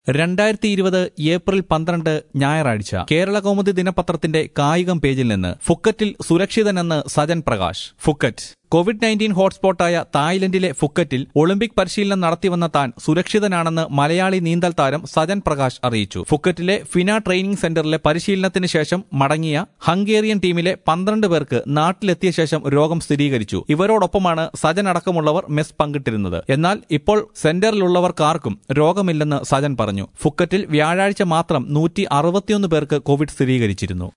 രണ്ടായിരത്തി ഇരുപത് ഏപ്രിൽ പന്ത്രണ്ട് ഞായറാഴ്ച കേരള കൗമുദി ദിനപത്രത്തിന്റെ കായികം പേജിൽ നിന്ന് ഫുക്കറ്റിൽ സുരക്ഷിതനെന്ന് Sajan Prakash Phuket Covid nineteen ഹോട്ട്സ്പോട്ടായ തായ്ലൻഡിലെ ഫുക്കറ്റിൽ ഒളിമ്പിക് പരിശീലനം നടത്തിവന്ന താൻ സുരക്ഷിതനാണെന്ന് മലയാളി നീന്തൽ താരം സജൻ പ്രകാശ് അറിയിച്ചു ഫുക്കറ്റിലെ ഫിന ട്രെയിനിംഗ് സെന്ററിലെ പരിശീലനത്തിന് ശേഷം മടങ്ങിയ ഹംഗേറിയൻ ടീമിലെ പന്ത്രണ്ട് പേർക്ക് നാട്ടിലെത്തിയ ശേഷം രോഗം സ്ഥിരീകരിച്ചു ഇവരോടൊപ്പമാണ് സജൻ അടക്കമുള്ളവർ മെസ് പങ്കിട്ടിരുന്നത് എന്നാൽ ഇപ്പോൾ സെന്ററിലുള്ളവർക്കാർക്കും രോഗമില്ലെന്ന് സജൻ പറഞ്ഞു ഫുക്കറ്റിൽ വ്യാഴാഴ്ച മാത്രം നൂറ്റി അറുപത്തിയൊന്ന് പേർക്ക് കോവിഡ് സ്ഥിരീകരിച്ചിരുന്നു